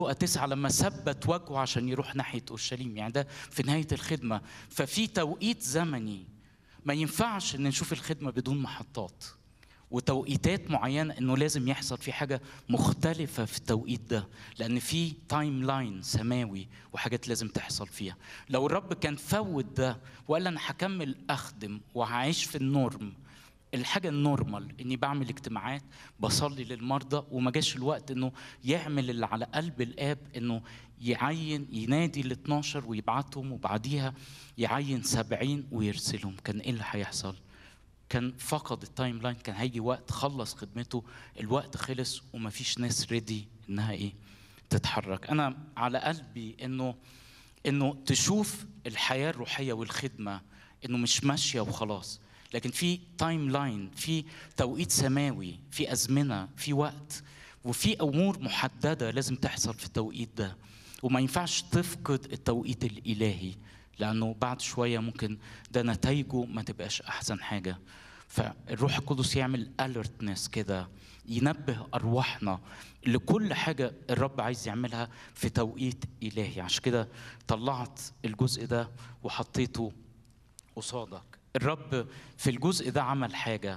لقى تسعة لما ثبت وجهه عشان يروح ناحية أورشليم يعني ده في نهاية الخدمة ففي توقيت زمني ما ينفعش ان نشوف الخدمة بدون محطات وتوقيتات معينة انه لازم يحصل في حاجة مختلفة في التوقيت ده لان في تايم لاين سماوي وحاجات لازم تحصل فيها لو الرب كان فوت ده وقال انا هكمل اخدم وهعيش في النورم الحاجة النورمال اني بعمل اجتماعات بصلي للمرضى وما جاش الوقت انه يعمل اللي على قلب الاب انه يعين ينادي ال 12 ويبعتهم وبعديها يعين 70 ويرسلهم كان ايه اللي هيحصل؟ كان فقد التايم لاين كان هيجي وقت خلص خدمته الوقت خلص ومفيش ناس ريدي انها ايه تتحرك انا على قلبي انه انه تشوف الحياه الروحيه والخدمه انه مش ماشيه وخلاص لكن في تايم لاين في توقيت سماوي في ازمنه في وقت وفي امور محدده لازم تحصل في التوقيت ده وما ينفعش تفقد التوقيت الالهي لانه بعد شويه ممكن ده نتائجه ما تبقاش احسن حاجه فالروح القدس يعمل اليرتنس كده ينبه ارواحنا لكل حاجه الرب عايز يعملها في توقيت الهي عشان كده طلعت الجزء ده وحطيته قصادك الرب في الجزء ده عمل حاجه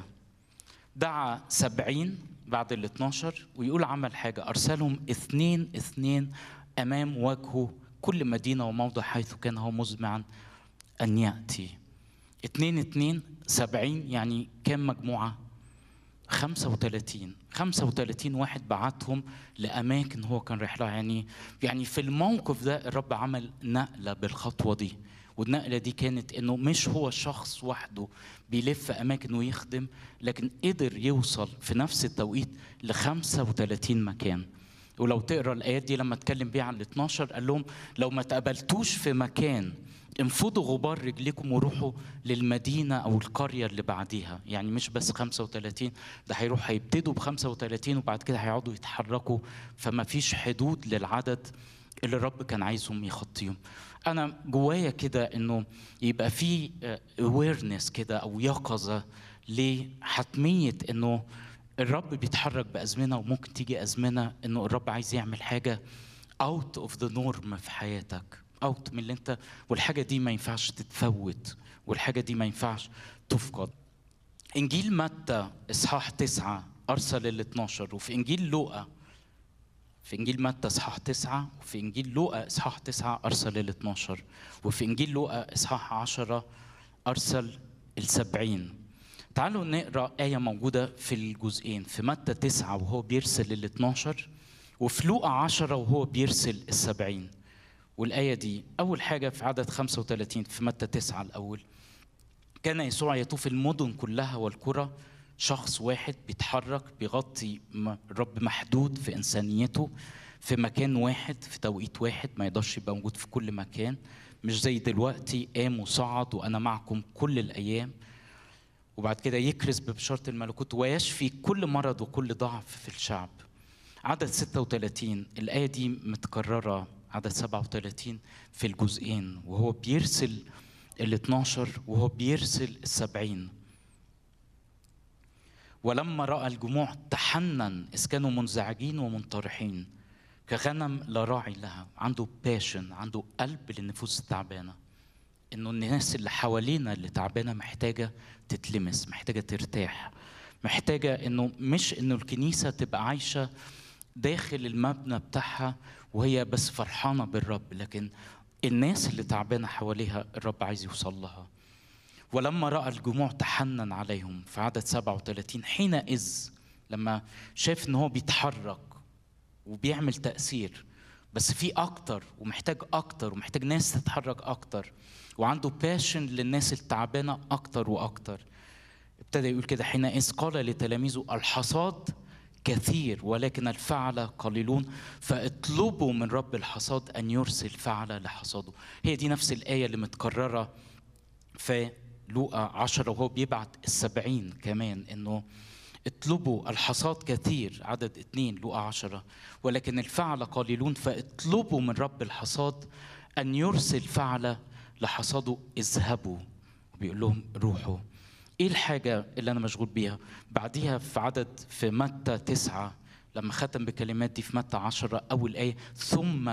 دعا سبعين بعد ال 12 ويقول عمل حاجه ارسلهم اثنين اثنين امام وجهه كل مدينة وموضع حيث كان هو مزمعا أن يأتي اتنين اتنين سبعين يعني كام مجموعة خمسة وثلاثين خمسة وثلاثين واحد بعتهم لأماكن هو كان رايح لها يعني يعني في الموقف ده الرب عمل نقلة بالخطوة دي والنقلة دي كانت إنه مش هو شخص وحده بيلف أماكن ويخدم لكن قدر يوصل في نفس التوقيت ل 35 مكان ولو تقرا الايات دي لما اتكلم بيها عن ال 12 قال لهم لو ما تقبلتوش في مكان انفضوا غبار رجليكم وروحوا للمدينة أو القرية اللي بعديها يعني مش بس 35 ده هيروح هيبتدوا ب 35 وبعد كده هيقعدوا يتحركوا فما فيش حدود للعدد اللي الرب كان عايزهم يخطيهم أنا جوايا كده إنه يبقى في اويرنس كده أو يقظة لحتمية إنه الرب بيتحرك بأزمنة وممكن تيجي أزمنة إنه الرب عايز يعمل حاجة out of the norm في حياتك out من اللي أنت والحاجة دي ما ينفعش تتفوت والحاجة دي ما ينفعش تفقد إنجيل متى إصحاح تسعة أرسل ال 12 وفي إنجيل لوقا في إنجيل متى إصحاح تسعة وفي إنجيل لوقا إصحاح تسعة أرسل ال 12 وفي إنجيل لوقا إصحاح عشرة أرسل السبعين تعالوا نقرا آية موجودة في الجزئين في متى تسعة وهو بيرسل ال 12 وفي لوقا 10 وهو بيرسل السبعين والآية دي أول حاجة في عدد 35 في متى تسعة الأول كان يسوع يطوف المدن كلها والقرى شخص واحد بيتحرك بيغطي الرب محدود في إنسانيته في مكان واحد في توقيت واحد ما يقدرش يبقى موجود في كل مكان مش زي دلوقتي قام وصعد وأنا معكم كل الأيام وبعد كده يكرز ببشارة الملكوت ويشفي كل مرض وكل ضعف في الشعب عدد 36 الآية دي متكررة عدد 37 في الجزئين وهو بيرسل ال 12 وهو بيرسل السبعين ولما رأى الجموع تحنن إذ كانوا منزعجين ومنطرحين كغنم لا راعي لها عنده باشن عنده قلب للنفوس التعبانه انه الناس اللي حوالينا اللي تعبانه محتاجه تتلمس محتاجه ترتاح محتاجه انه مش انه الكنيسه تبقى عايشه داخل المبنى بتاعها وهي بس فرحانه بالرب لكن الناس اللي تعبانه حواليها الرب عايز يوصل لها ولما راى الجموع تحنن عليهم في عدد 37 حينئذ لما شاف ان هو بيتحرك وبيعمل تاثير بس في اكتر ومحتاج اكتر ومحتاج ناس تتحرك اكتر وعنده باشن للناس التعبانه اكتر واكتر ابتدى يقول كده حينئذ قال لتلاميذه الحصاد كثير ولكن الفعل قليلون فاطلبوا من رب الحصاد ان يرسل فعل لحصاده هي دي نفس الايه اللي متكرره في لوقا عشرة وهو بيبعت السبعين كمان انه اطلبوا الحصاد كثير عدد اثنين لوقا عشرة ولكن الفعل قليلون فاطلبوا من رب الحصاد أن يرسل فعل لحصاده اذهبوا بيقول لهم روحوا ايه الحاجة اللي أنا مشغول بيها بعديها في عدد في متى تسعة لما ختم بكلمات دي في متى 10 أول آية ثم